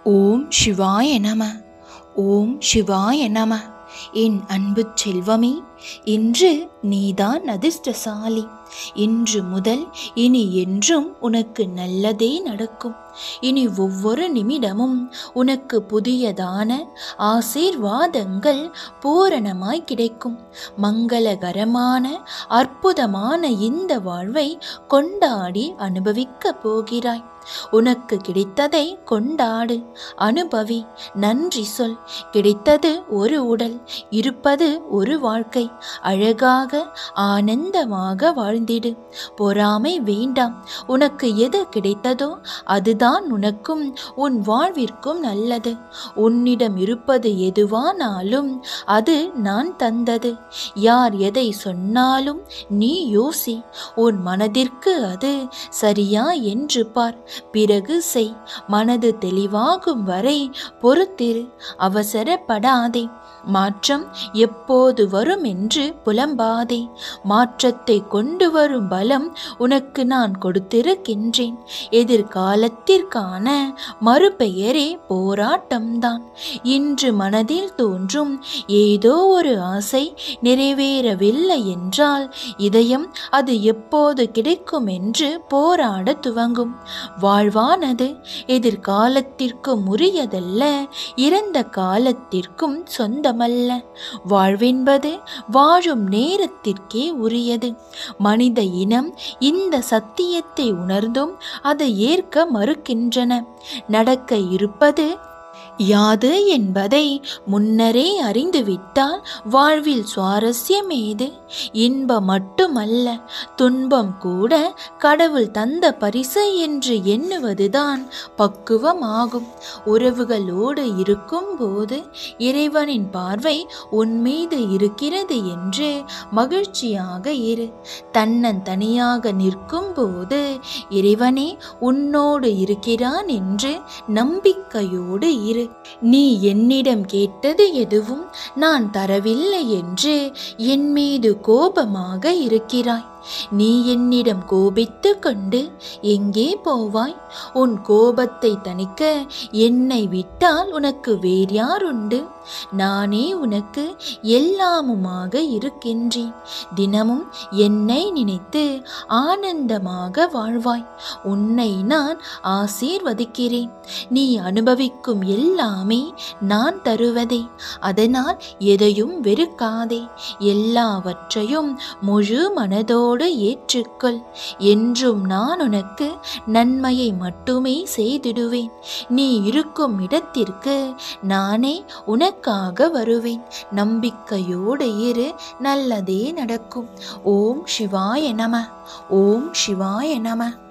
ஓம் சிவாய நம ஓம் சிவாய நம என் அன்பு செல்வமே இன்று நீதான் அதிர்ஷ்டசாலி இன்று முதல் இனி என்றும் உனக்கு நல்லதே நடக்கும் இனி ஒவ்வொரு நிமிடமும் உனக்கு புதியதான ஆசீர்வாதங்கள் பூரணமாய் கிடைக்கும் மங்களகரமான அற்புதமான இந்த வாழ்வை கொண்டாடி அனுபவிக்கப் போகிறாய் உனக்கு கிடைத்ததை கொண்டாடு அனுபவி நன்றி சொல் கிடைத்தது ஒரு உடல் இருப்பது ஒரு வாழ்க்கை அழகாக ஆனந்தமாக வாழ்ந்திடு பொறாமை வேண்டாம் உனக்கு எது கிடைத்ததோ அதுதான் உனக்கும் உன் வாழ்விற்கும் நல்லது உன்னிடம் இருப்பது எதுவானாலும் அது நான் தந்தது யார் எதை சொன்னாலும் நீ யோசி உன் மனதிற்கு அது சரியா என்று பார் பிறகு செய் மனது தெளிவாகும் வரை பொறுத்திரு அவசரப்படாதே மாற்றம் எப்போது வரும் என்று புலம்பாதே மாற்றத்தை கொண்டு வரும் பலம் உனக்கு நான் கொடுத்திருக்கின்றேன் எதிர்காலத்திற்கான மறுபெயரே போராட்டம்தான் இன்று மனதில் தோன்றும் ஏதோ ஒரு ஆசை நிறைவேறவில்லை என்றால் இதயம் அது எப்போது கிடைக்கும் என்று போராட துவங்கும் வாழ்வானது எதிர்காலத்திற்கும் உரியதல்ல இறந்த காலத்திற்கும் சொந்தமல்ல வாழ்வென்பது வாழும் நேரத்திற்கே உரியது மனித இனம் இந்த சத்தியத்தை உணர்ந்தும் அதை ஏற்க மறுக்கின்றன நடக்க இருப்பது யாது என்பதை முன்னரே அறிந்துவிட்டால் வாழ்வில் சுவாரஸ்யம் ஏது இன்பம் மட்டுமல்ல துன்பம் கூட கடவுள் தந்த பரிசு என்று எண்ணுவதுதான் பக்குவமாகும் உறவுகளோடு இருக்கும்போது இறைவனின் பார்வை உன் மீது இருக்கிறது என்று மகிழ்ச்சியாக இரு தன்னன் தனியாக நிற்கும் போது இறைவனே உன்னோடு இருக்கிறான் என்று நம்பிக்கையோடு இரு நீ என்னிடம் கேட்டது எதுவும் நான் தரவில்லை என்று என் மீது கோபமாக இருக்கிறாய் நீ என்னிடம் கோபித்து கொண்டு எங்கே போவாய் உன் கோபத்தை தணிக்க என்னை விட்டால் உனக்கு வேறு யார் உண்டு நானே உனக்கு எல்லாமுமாக இருக்கின்றேன் தினமும் என்னை நினைத்து ஆனந்தமாக வாழ்வாய் உன்னை நான் ஆசீர்வதிக்கிறேன் நீ அனுபவிக்கும் எல்லாமே நான் தருவதே அதனால் எதையும் வெறுக்காதே எல்லாவற்றையும் முழு மனதோடு ஏற்றுக்கொள் என்றும் நான் உனக்கு நன்மையை மட்டுமே செய்திடுவேன் நீ இருக்கும் இடத்திற்கு நானே உனக்காக வருவேன் நம்பிக்கையோடு இரு நல்லதே நடக்கும் ஓம் சிவாய நம ஓம் சிவாய நம